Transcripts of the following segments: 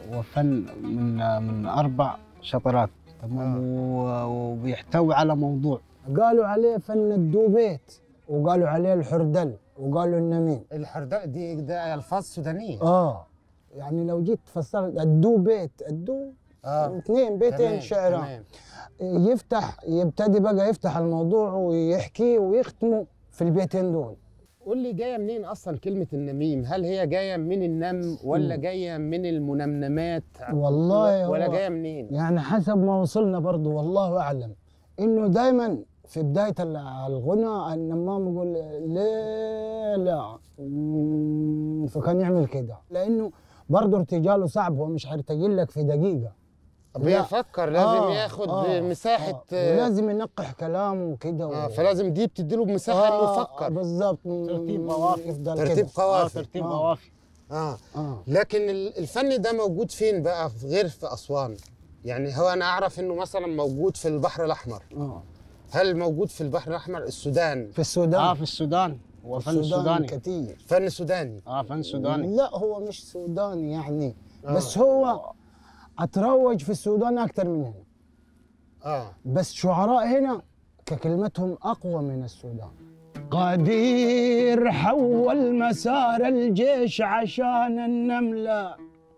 وفن من من اربع شطرات تمام و- وبيحتوي على موضوع قالوا عليه فن الدوبيت وقالوا عليه الحردل وقالوا النميم الحرداء دي ده الفاظ سودانيه اه يعني لو جيت فسرت الدو بيت الدو اه اثنين بيتين تمام، شعرا تمام. يفتح يبتدي بقى يفتح الموضوع ويحكي ويختمه في البيتين دول قول لي جايه منين اصلا كلمه النميم هل هي جايه من النم ولا جايه من المنمنمات والله ولا هو- جايه منين يعني حسب ما وصلنا برضو والله اعلم انه دائما في بدايه ال- الغنى النمام يقول لا لا مم، فكان يعمل كده لانه برضه ارتجاله صعب هو مش هيرتجل لك في دقيقه لا. بيفكر لازم آه، ياخد آه، مساحه آه. ولازم ينقح كلامه وكده آه و... فلازم دي بتديله مساحه انه يفكر بالظبط ترتيب قوافي. يفضل ترتيب كده. آه قوافي ترتيب آه. قوافي اه اه لكن ال- الفن ده موجود فين بقى غير في اسوان يعني هو انا اعرف انه مثلا موجود في البحر الاحمر اه هل موجود في البحر الاحمر السودان في السودان اه في السودان هو فن سوداني كتير فن سوداني اه فن سوداني لا هو مش سوداني يعني آه. بس هو اتروج في السودان اكثر من هنا اه بس شعراء هنا ككلمتهم اقوى من السودان قدير حول مسار الجيش عشان النمله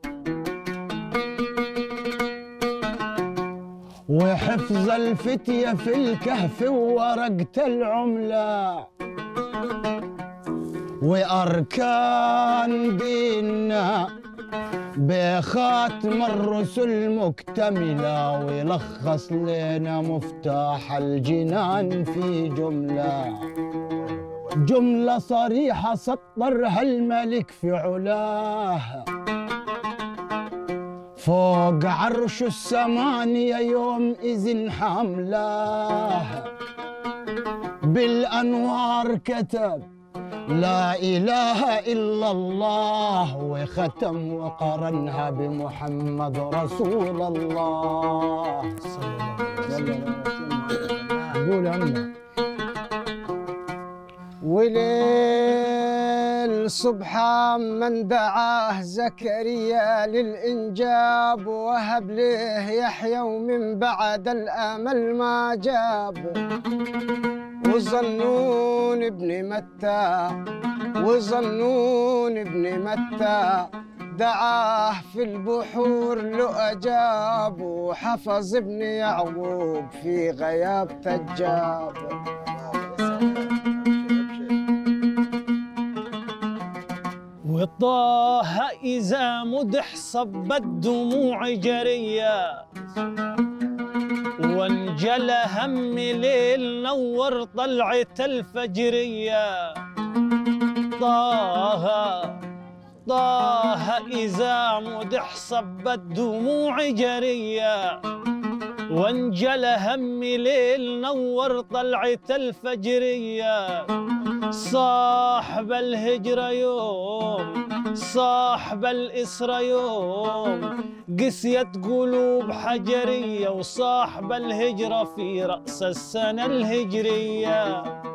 وحفظ الفتية في الكهف وورقة العملة وأركان ديننا بخاتم الرسل مكتملة ويلخص لنا مفتاح الجنان في جملة جملة صريحة سطرها الملك في علاه فوق عرش السمانية يوم إذن حملاه بالأنوار كتب لا إله إلا الله وختم وقرنها بمحمد رسول الله صلى الله عليه وسلم قول عمنا وليل سبحان من دعاه زكريا للإنجاب وهب له يحيى ومن بعد الأمل ما جاب وظنون ابن متى وظنون ابن متى دعاه في البحور لأجاب وحفظ ابن يعقوب في غياب تجاب وطه إذا مدح صبت دموع جرية وانجلى هم ليل نور طلعة الفجرية طه طه إذا مدح صبت دموع جرية وانجلى هم ليل نور طلعة الفجرية صاحب الهجرة يوم صاحب الإسرة يوم قسيت قلوب حجرية وصاحب الهجرة في رأس السنة الهجرية